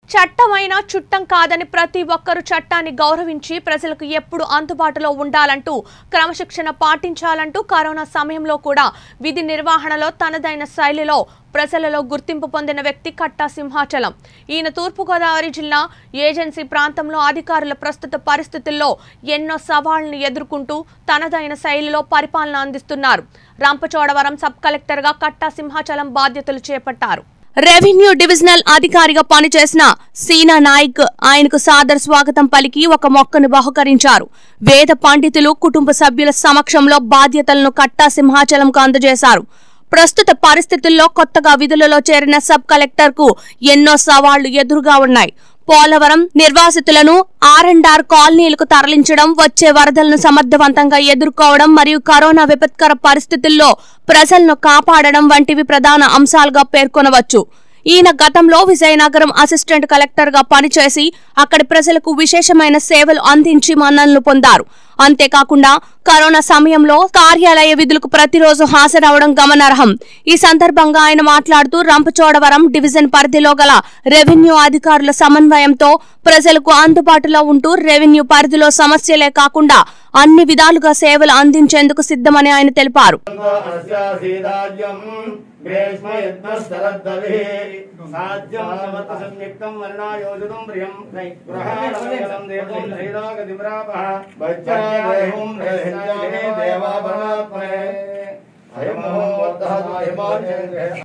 చట్టమైన చుట్టం కాదని ప్రతి ఒక్కరూ చట్టాన్ని గౌరవించి ప్రజలకు ఎప్పుడు అందుబాటులో ఉండాలంటూ క్రమశిక్షణ పాటించాలంటూ కరోనా సమయంలో కూడా విధి నిర్వహణలో తనదైన శైలిలో ప్రజలలో గుర్తింపు పొందిన వ్యక్తి కట్టా సింహాచలం ఈయన తూర్పుగోదావరి జిల్లా ఏజెన్సీ ప్రాంతంలో అధికారుల ప్రస్తుత పరిస్థితుల్లో ఎన్నో సవాళ్లను ఎదుర్కొంటూ తనదైన శైలిలో పరిపాలన అందిస్తున్నారు రంపచోడవరం సబ్ కలెక్టర్గా కట్టా సింహాచలం బాధ్యతలు చేపట్టారు రెవెన్యూ డివిజనల్ అధికారిగా పనిచేసిన సీనా నాయక్ ఆయనకు సాదర స్వాగతం పలికి ఒక మొక్కను బహుకరించారు వేద పండితులు కుటుంబ సభ్యుల సమక్షంలో బాధ్యతలను కట్టా సింహాచలంకు అందజేశారు ప్రస్తుత పరిస్థితుల్లో కొత్తగా విధులలో చేరిన సబ్ కలెక్టర్ కు ఎన్నో సవాళ్లు ఎదురుగా ఉన్నాయి పోలవరం నిర్వాసితులను ఆర్ అండ్ ఆర్ కాలనీలకు తరలించడం వచ్చే వరదలను సమర్థవంతంగా ఎదుర్కోవడం మరియు కరోనా విపత్కర పరిస్థితుల్లో ప్రజలను కాపాడడం వంటివి ప్రధాన అంశాలుగా పేర్కొనవచ్చు ఈయన గతంలో విజయనగరం అసిస్టెంట్ కలెక్టర్ గా పనిచేసి అక్కడి ప్రజలకు విశేషమైన సేవలు అందించి మన్ననలు పొందారు అంతేకాకుండా కరోనా సమయంలో కార్యాలయ విధులకు ప్రతిరోజు హాజరవడం గమనార్హం ఈ సందర్భంగా ఆయన మాట్లాడుతూ రంపచోడవరం డివిజన్ పరిధిలో గల రెవెన్యూ అధికారుల సమన్వయంతో ప్రజలకు అందుబాటులో ఉంటూ రెవెన్యూ పరిధిలో సమస్యలే కాకుండా అన్ని విధాలుగా సేవలు అందించేందుకు సిద్ధమని ఆయన తెలిపారు अस्यासीदाज्यम् ग्रेष्मयज्ञस्तरद्दविः साज्यम् समर्थसंयुक्तम् वर्णायोजुतम् प्रियम् ग्रहाणमङ्गलम् देवम् श्रीरागतिम्रापः बच्चादेहुम् देवा परमात्मने अयमहं वर्धः